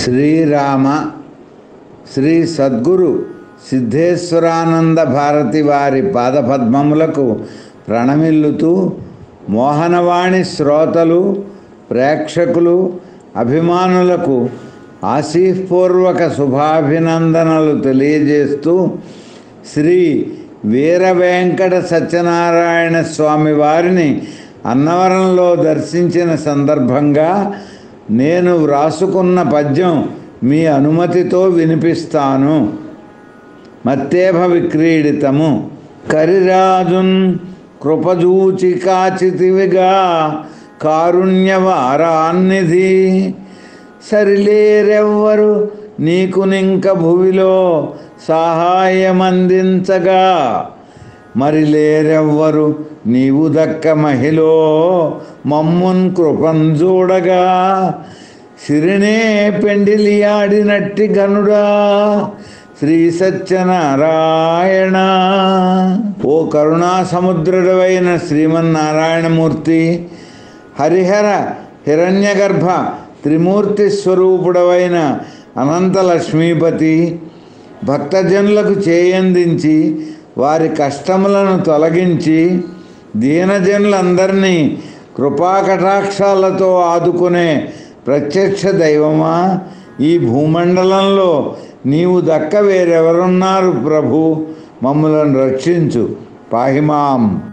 శ్రీరామ శ్రీ సద్గురు సిద్ధేశ్వరానంద భారతి వారి పాదపద్మములకు ప్రణమిల్లుతూ మోహనవాణి శ్రోతలు ప్రేక్షకులు అభిమానులకు ఆశీపూర్వక శుభాభినందనలు తెలియజేస్తూ శ్రీ వీర వెంకట సత్యనారాయణ స్వామి వారిని అన్నవరంలో దర్శించిన సందర్భంగా నేను వ్రాసుకున్న పద్యం మీ అనుమతితో వినిపిస్తాను మత్తేభ విక్రీడితము కరిరాజున్ కృపజూచి కాచితివిగా కారుణ్యవారాన్నిధి సరిలేరెవ్వరు నీకు నింక భువిలో సహాయమందించగా మరి లేరెవ్వరు నీవు దక్క మహిలో మమ్మున్ కృపం చూడగా సిరినే పెండిలియాడినట్టి గనుడా శ్రీ సత్యనారాయణ ఓ కరుణా సముద్రుడవైన శ్రీమన్నారాయణమూర్తి హరిహర హిరణ్యగర్భ త్రిమూర్తి స్వరూపుడవైన అనంత లక్ష్మీపతి భక్తజనులకు చేయందించి వారి కష్టములను తొలగించి దీనజనులందరినీ కృపాకటాక్షాలతో ఆదుకునే ప్రత్యక్ష దైవమా ఈ భూమండలంలో నీవు దక్క వేరెవరున్నారు ప్రభు మమ్మలను రక్షించు పాహిమాం